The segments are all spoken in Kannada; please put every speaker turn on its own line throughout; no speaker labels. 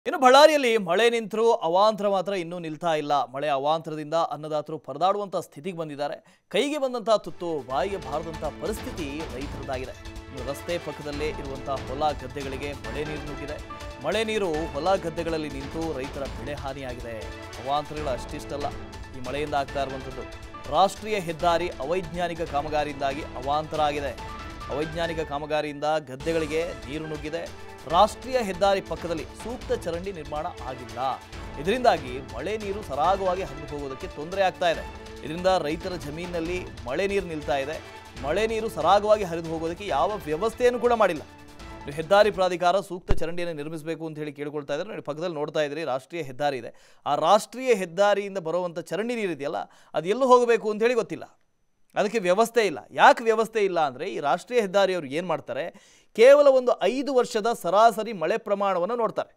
ಇನ್ನು ಬಳ್ಳಾರಿಯಲ್ಲಿ ಮಳೆ ನಿಂತರೂ ಅವಾಂತರ ಮಾತ್ರ ಇನ್ನೂ ನಿಲ್ತಾ ಇಲ್ಲ ಮಳೆ ಅವಾಂತರದಿಂದ ಅನ್ನದಾತರು ಪರದಾಡುವಂಥ ಸ್ಥಿತಿಗೆ ಬಂದಿದ್ದಾರೆ ಕೈಗೆ ಬಂದಂಥ ತುತ್ತು ಬಾಯಿಗೆ ಬಾರದಂಥ ಪರಿಸ್ಥಿತಿ ರೈತರದಾಗಿದೆ ಇನ್ನು ರಸ್ತೆ ಪಕ್ಕದಲ್ಲೇ ಇರುವಂಥ ಹೊಲ ಗದ್ದೆಗಳಿಗೆ ಮಳೆ ನೀರು ನುಗ್ಗಿದೆ ಮಳೆ ನೀರು ಹೊಲ ಗದ್ದೆಗಳಲ್ಲಿ ನಿಂತು ರೈತರ ಬೆಳೆ ಹಾನಿಯಾಗಿದೆ ಅವಾಂತರಗಳು ಅಷ್ಟಿಷ್ಟಲ್ಲ ಈ ಮಳೆಯಿಂದ ಆಗ್ತಾ ಇರುವಂಥದ್ದು ರಾಷ್ಟ್ರೀಯ ಹೆದ್ದಾರಿ ಅವೈಜ್ಞಾನಿಕ ಕಾಮಗಾರಿಯಿಂದಾಗಿ ಅವಾಂತರ ಆಗಿದೆ ಅವೈಜ್ಞಾನಿಕ ಕಾಮಗಾರಿಯಿಂದ ಗದ್ದೆಗಳಿಗೆ ನೀರು ನುಗ್ಗಿದೆ ರಾಷ್ಟ್ರೀಯ ಹೆದ್ದಾರಿ ಪಕ್ಕದಲ್ಲಿ ಸೂಕ್ತ ಚರಂಡಿ ನಿರ್ಮಾಣ ಆಗಿಲ್ಲ ಇದರಿಂದಾಗಿ ಮಳೆ ನೀರು ಸರಾಗವಾಗಿ ಹರಿದು ಹೋಗೋದಕ್ಕೆ ತೊಂದರೆ ಆಗ್ತಾ ಇದೆ ಇದರಿಂದ ರೈತರ ಜಮೀನಿನಲ್ಲಿ ಮಳೆ ನೀರು ನಿಲ್ತಾ ಇದೆ ಮಳೆ ನೀರು ಸರಾಗವಾಗಿ ಹರಿದು ಹೋಗೋದಕ್ಕೆ ಯಾವ ವ್ಯವಸ್ಥೆಯನ್ನು ಕೂಡ ಮಾಡಿಲ್ಲ ಇದು ಹೆದ್ದಾರಿ ಪ್ರಾಧಿಕಾರ ಸೂಕ್ತ ಚರಂಡಿಯನ್ನು ನಿರ್ಮಿಸಬೇಕು ಅಂತ ಹೇಳಿ ಕೇಳ್ಕೊಳ್ತಾ ಇದ್ದಾರೆ ನೋಡಿ ಪಕ್ಕದಲ್ಲಿ ನೋಡ್ತಾ ಇದ್ರಿ ರಾಷ್ಟ್ರೀಯ ಹೆದ್ದಾರಿ ಇದೆ ಆ ರಾಷ್ಟ್ರೀಯ ಹೆದ್ದಾರಿಯಿಂದ ಬರುವಂಥ ಚರಂಡಿ ನೀರಿದೆಯಲ್ಲ ಅದು ಎಲ್ಲೂ ಹೋಗಬೇಕು ಅಂತ ಹೇಳಿ ಗೊತ್ತಿಲ್ಲ ಅದಕ್ಕೆ ವ್ಯವಸ್ಥೆ ಇಲ್ಲ ಯಾಕೆ ವ್ಯವಸ್ಥೆ ಇಲ್ಲ ಅಂದರೆ ಈ ರಾಷ್ಟ್ರೀಯ ಹೆದ್ದಾರಿಯವರು ಏನು ಮಾಡ್ತಾರೆ ಕೇವಲ ಒಂದು ಐದು ವರ್ಷದ ಸರಾಸರಿ ಮಳೆ ಪ್ರಮಾಣವನ್ನು ನೋಡ್ತಾರೆ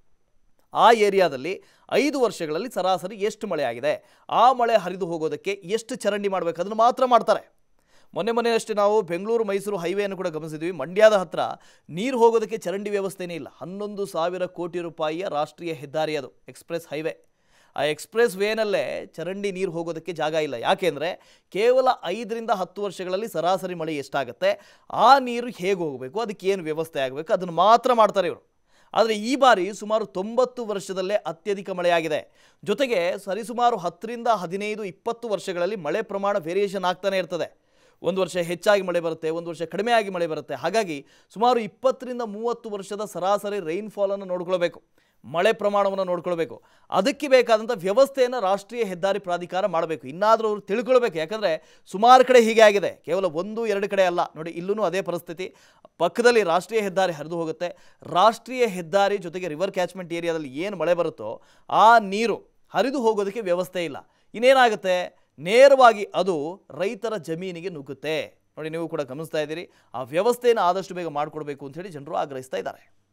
ಆ ಏರಿಯಾದಲ್ಲಿ ಐದು ವರ್ಷಗಳಲ್ಲಿ ಸರಾಸರಿ ಎಷ್ಟು ಮಳೆ ಆಗಿದೆ ಆ ಮಳೆ ಹರಿದು ಹೋಗೋದಕ್ಕೆ ಎಷ್ಟು ಚರಂಡಿ ಮಾಡಬೇಕು ಅದನ್ನು ಮಾತ್ರ ಮಾಡ್ತಾರೆ ಮೊನ್ನೆ ಮೊನ್ನೆ ಅಷ್ಟೇ ನಾವು ಬೆಂಗಳೂರು ಮೈಸೂರು ಹೈವೇಯನ್ನು ಕೂಡ ಗಮನಿಸಿದ್ವಿ ಮಂಡ್ಯದ ಹತ್ರ ನೀರು ಹೋಗೋದಕ್ಕೆ ಚರಂಡಿ ವ್ಯವಸ್ಥೆನೇ ಇಲ್ಲ ಹನ್ನೊಂದು ಸಾವಿರ ಕೋಟಿ ರೂಪಾಯಿಯ ರಾಷ್ಟ್ರೀಯ ಹೆದ್ದಾರಿ ಅದು ಎಕ್ಸ್ಪ್ರೆಸ್ ಹೈವೇ ಆ ಎಕ್ಸ್ಪ್ರೆಸ್ ವೇನಲ್ಲೇ ಚರಂಡಿ ನೀರು ಹೋಗೋದಕ್ಕೆ ಜಾಗ ಇಲ್ಲ ಯಾಕೆಂದರೆ ಕೇವಲ ಐದರಿಂದ ಹತ್ತು ವರ್ಷಗಳಲ್ಲಿ ಸರಾಸರಿ ಮಳೆ ಎಷ್ಟಾಗುತ್ತೆ ಆ ನೀರು ಹೇಗೆ ಹೋಗಬೇಕು ಅದಕ್ಕೆ ಏನು ವ್ಯವಸ್ಥೆ ಆಗಬೇಕು ಅದನ್ನು ಮಾತ್ರ ಮಾಡ್ತಾರೆ ಇವರು ಆದರೆ ಈ ಬಾರಿ ಸುಮಾರು ತೊಂಬತ್ತು ವರ್ಷದಲ್ಲೇ ಅತ್ಯಧಿಕ ಮಳೆಯಾಗಿದೆ ಜೊತೆಗೆ ಸರಿಸುಮಾರು ಹತ್ತರಿಂದ ಹದಿನೈದು ಇಪ್ಪತ್ತು ವರ್ಷಗಳಲ್ಲಿ ಮಳೆ ಪ್ರಮಾಣ ವೇರಿಯೇಷನ್ ಆಗ್ತಾನೆ ಇರ್ತದೆ ಒಂದು ವರ್ಷ ಹೆಚ್ಚಾಗಿ ಮಳೆ ಬರುತ್ತೆ ಒಂದು ವರ್ಷ ಕಡಿಮೆಯಾಗಿ ಮಳೆ ಬರುತ್ತೆ ಹಾಗಾಗಿ ಸುಮಾರು ಇಪ್ಪತ್ತರಿಂದ ಮೂವತ್ತು ವರ್ಷದ ಸರಾಸರಿ ರೈನ್ಫಾಲನ್ನು ನೋಡ್ಕೊಳ್ಬೇಕು ಮಳೆ ಪ್ರಮಾಣವನ್ನು ನೋಡ್ಕೊಳ್ಬೇಕು ಅದಕ್ಕೆ ಬೇಕಾದಂಥ ವ್ಯವಸ್ಥೆಯನ್ನು ರಾಷ್ಟ್ರೀಯ ಹೆದ್ದಾರಿ ಪ್ರಾಧಿಕಾರ ಮಾಡಬೇಕು ಇನ್ನಾದರೂ ಅವರು ತಿಳ್ಕೊಳ್ಬೇಕು ಯಾಕಂದರೆ ಸುಮಾರು ಕಡೆ ಹೀಗೆ ಆಗಿದೆ ಕೇವಲ ಒಂದು ಎರಡು ಕಡೆ ಅಲ್ಲ ನೋಡಿ ಇಲ್ಲೂ ಅದೇ ಪರಿಸ್ಥಿತಿ ಪಕ್ಕದಲ್ಲಿ ರಾಷ್ಟ್ರೀಯ ಹೆದ್ದಾರಿ ಹರಿದು ಹೋಗುತ್ತೆ ರಾಷ್ಟ್ರೀಯ ಹೆದ್ದಾರಿ ಜೊತೆಗೆ ರಿವರ್ ಕ್ಯಾಚ್ಮೆಂಟ್ ಏರಿಯಾದಲ್ಲಿ ಏನು ಮಳೆ ಬರುತ್ತೋ ಆ ನೀರು ಹರಿದು ಹೋಗೋದಕ್ಕೆ ವ್ಯವಸ್ಥೆ ಇಲ್ಲ ಇನ್ನೇನಾಗುತ್ತೆ ನೇರವಾಗಿ ಅದು ರೈತರ ಜಮೀನಿಗೆ ನುಗ್ಗುತ್ತೆ ನೋಡಿ ನೀವು ಕೂಡ ಗಮನಿಸ್ತಾ ಇದ್ದೀರಿ ಆ ವ್ಯವಸ್ಥೆಯನ್ನು ಆದಷ್ಟು ಬೇಗ ಮಾಡಿಕೊಡ್ಬೇಕು ಅಂತ ಹೇಳಿ ಜನರು ಆಗ್ರಹಿಸ್ತಾ ಇದ್ದಾರೆ